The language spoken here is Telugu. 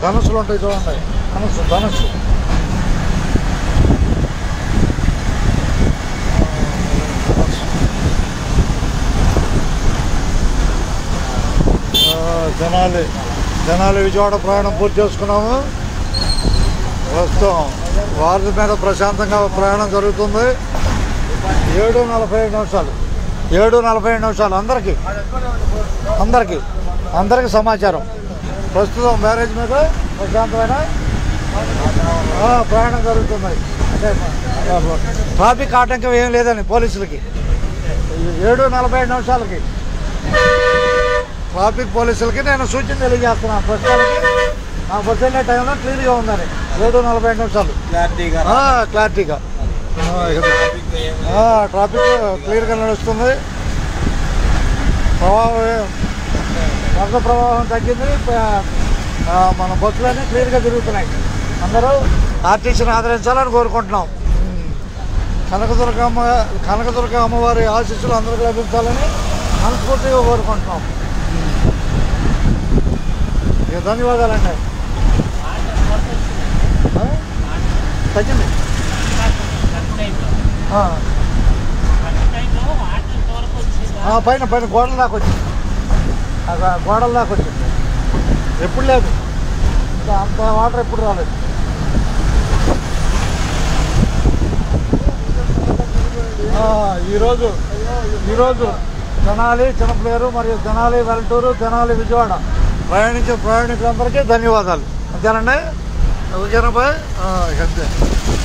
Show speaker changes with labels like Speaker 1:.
Speaker 1: ధనుసులు ఉంటాయి చూడండి ధనుసు ధనుసు ఆ, జనాలి జనాలి విజయవాడ ప్రయాణం పూర్తి చేసుకున్నాము ప్రస్తుతం వారి మీద ప్రశాంతంగా ప్రయాణం జరుగుతుంది ఏడు నలభై ఐదు నిమిషాలు ఏడు నలభై ఐదు నిమిషాలు అందరికీ అందరికీ అందరికీ సమాచారం ప్రస్తుతం మ్యారేజ్ మీద ప్రశాంతమైన ఆ, ప్రయాణం జరుగుతుంది అంటే ఆ, ట్రాఫిక్ ఆటంకం ఏం లేదని పోలీసులకి ఏడు నలభై ఐదు నిమిషాలకి ట్రాఫిక్ పోలీసులకి నేను సూచన తెలియజేస్తున్నాను ప్రస్తుతానికి నా బస్సు వెళ్ళే టైంలో క్లియర్గా ఉందని ఏడు నలభై ఐదు నిమిషాలు
Speaker 2: క్లారిటీగా
Speaker 1: ఆ, క్లారిటీగా ఆ, ఇక- ఆ, ట్రాఫిక్ క్లియర్గా నడుస్తుంది ప్రవాహం ఏ- వరద ప్రవాహం తగ్గింది ప- ఆ, మన బస్సులన్నీ క్లియర్గా తిరుగుతున్నాయి అందరూ ఆర్టీసీని ఆదరించాలని కోరుకుంటున్నాం ఉమ్. కనకదుర్గమ్మ కనకదుర్గ అమ్మవారి ఆశీస్సులు అందరికీ లభించాలని మనస్ఫూర్తిగా కోరుకుంటున్నాం ఇక ధన్యవాదాలండి ఆ? తగ్గింది ఆ. ఆ, పైన పైన గోడల దాకా వచ్చింది ఆ గో- గోడల దాకా వచ్చింది ఎప్పుడు లేదు ఇంకా అంత వాటర్ ఎప్పుడు రాలేదు ఆ, ఈరోజు ఈరోజు తెనాలి చిన్నపిల్లేరు మరియు తెనాలి వెల్టూరు తెనాలి విజయవాడ ప్రయాణించే ప్రయాణికులందరికీ ధన్యవాదాలు అంతేనండి ఓకేనా బాయ్ ఆ, ఇక అంతే